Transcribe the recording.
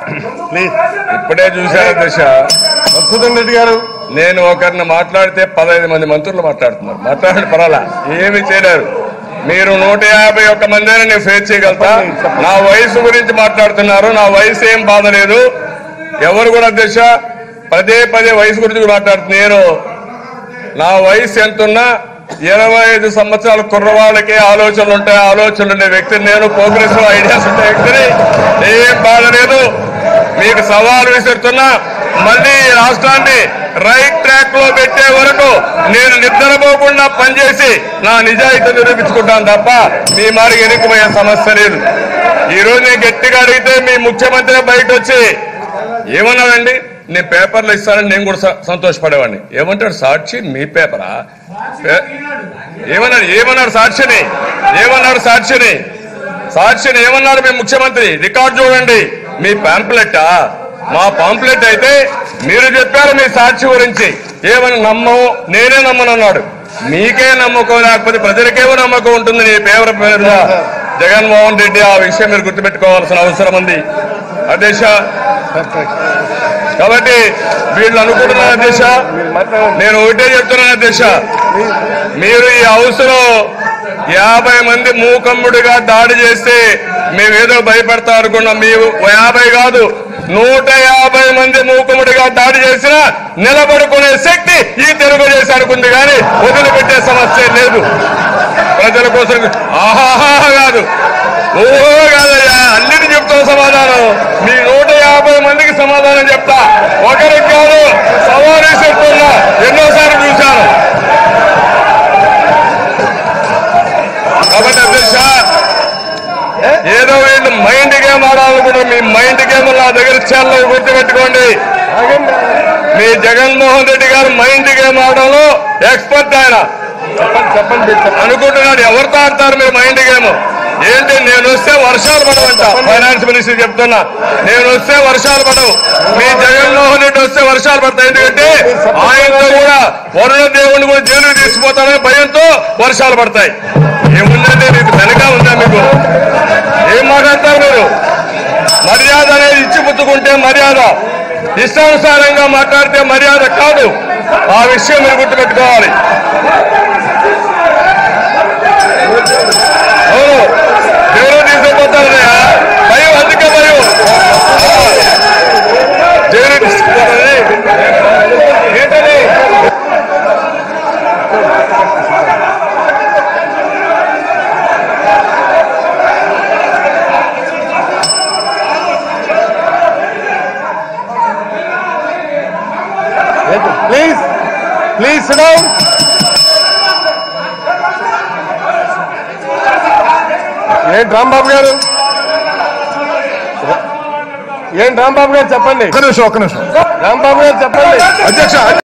please ఇప్పుడే చూశాను దశ మధుసూదన్ రెడ్డి గారు నేను ఒకరిని మాట్లాడితే పదహైదు మంది మంత్రులు మాట్లాడుతున్నారు మాట్లాడి పర్వాలా ఏమి చేయలేరు మీరు నూట యాభై ఒక్క మంది నేను ఫేస్ చేయగలుగుతా నా వయసు గురించి మాట్లాడుతున్నారు నా వయసు ఏం బాధ లేదు ఎవరు కూడా దశ పదే పదే వయసు గురించి మాట్లాడుతున్నారు నేను నా వయసు ఎంతున్నా ఇరవై ఐదు సంవత్సరాల కుర్రవాళ్ళకి ఆలోచనలు ఉంటాయి ఆలోచనలు ఉండే వ్యక్తిని నేను ప్రోగ్రెస్ ఐడియాస్ ఉండే వ్యక్తిని ఏం బాధ లేదు మీకు సవాలు విసురుతున్నా మళ్ళీ ఈ రాష్ట్రాన్ని రైట్ ట్రాక్ లో పెట్టే వరకు నేను నిద్రపోకుండా పనిచేసి నా నిజాయితీ నిరూపించుకుంటాను తప్ప మీ మారికి ఎన్నికమయ్యే సమస్య లేదు ఈ రోజు నేను గట్టిగా అడిగితే మీ ముఖ్యమంత్రి బయట వచ్చి ఏమన్నాడండి నేను పేపర్లు ఇస్తానని నేను కూడా స- సంతోషపడేవాడిని ఏమంటాడు సాక్షి మీ పేపరా పే- ఏమన్నాడు ఏమన్నాడు సాక్షిని ఏమన్నాడు సాక్షిని సాక్షిని ఏమన్నాడు మీ ముఖ్యమంత్రి రికార్డు చూడండి మీ పాంప్లెట్టా మా పాంప్లెట్ అయితే మీరు చెప్పారు మీ సాక్షి గురించి ఏమని నమ్మము నేనే నమ్మనన్నాడు మీకే నమ్మకం లేకపోతే ప్రజలకేమో నమ్మకం ఉంటుంది నీ పేపర్ పేరు జగన్మోహన్ రెడ్డి ఆ విషయం మీరు గుర్తుపెట్టుకోవాల్సిన అవసరం ఉంది అధ్యక్ష కాబట్టి వీళ్ళు అనుకుంటున్నారు అధ్యక్ష నేను ఒకటే చెప్తున్నాను అధ్యక్ష మీరు ఈ హౌస్ లో యాభై మంది మూకమ్ముడిగా దాడి చేస్తే మేమేదో భయపడతా అనుకున్నాం మీ యాభై కాదు నూట యాభై మంది మూకముడిగా దాడి చేసినా నిలబడుకునే శక్తి ఈ తెలుగుదేశానికి ఉంది కానీ వదిలిపెట్టే సమస్య లేదు ప్రజల కోసం ఆహాహా కాదు ఓహో కాదయ్యా అన్నిటి చెప్తాం సమాధానం మీ నూట యాభై మందికి సమాధానం చెప్తా ఒకరికి కాదు సవారీ చెప్తున్నా ఎన్నోసార్లు చూశాను కాబట్టి అధ్యక్ష ఏదో వీళ్ళు మైండ్ గేమ్ ఆడాలనుకుంటే మీ మైండ్ గేమ్ నా దగ్గర చాలా గుర్తుపెట్టుకోండి మీ జగన్మోహన్ రెడ్డి గారు మైండ్ గేమ్ ఆడడంలో ఎక్స్పర్ట్ ఆయన చెప్పండి అనుకుంటున్నాడు ఎవరితో ఆడతారు మీరు మైండ్ గేమ్ ఏంటి నేను వస్తే వర్షాలు పడవంట ఫైనాన్స్ మినిస్టర్ చెప్తున్నా నేను వస్తే వర్షాలు పడవు మీ జగన్మోహన్ రెడ్డి వస్తే వర్షాలు పడతాయి ఎందుకంటే ఆయనతో కూడా వరుణ దేవుని కూడా జైలు తీసుకుపోతారనే భయంతో వర్షాలు పడతాయి ఏముందండి మీకు వెనక ఉందా మీకు ఏం మాట్లాడతారు మీరు మర్యాద అనేది ఇచ్చి పుచ్చుకుంటే మర్యాద ఇష్టానుసారంగా మాట్లాడితే మర్యాద కాదు ఆ విషయం మీరు గుర్తుపెట్టుకోవాలి అవును జైలు తీసుకుపోతారయ్యా భయం అందుకే భయం జైలు తీసుకుపోతారని ఏంటని ప్లీజ్ ప్లీజ్ సిడౌన్ ఏంటి రాంబాబు గారు ఏంటి రాంబాబు గారు చెప్పండి ఒక్క నిమిషం ఒక్క నిమిషం రాంబాబు గారు చెప్పండి అధ్యక్ష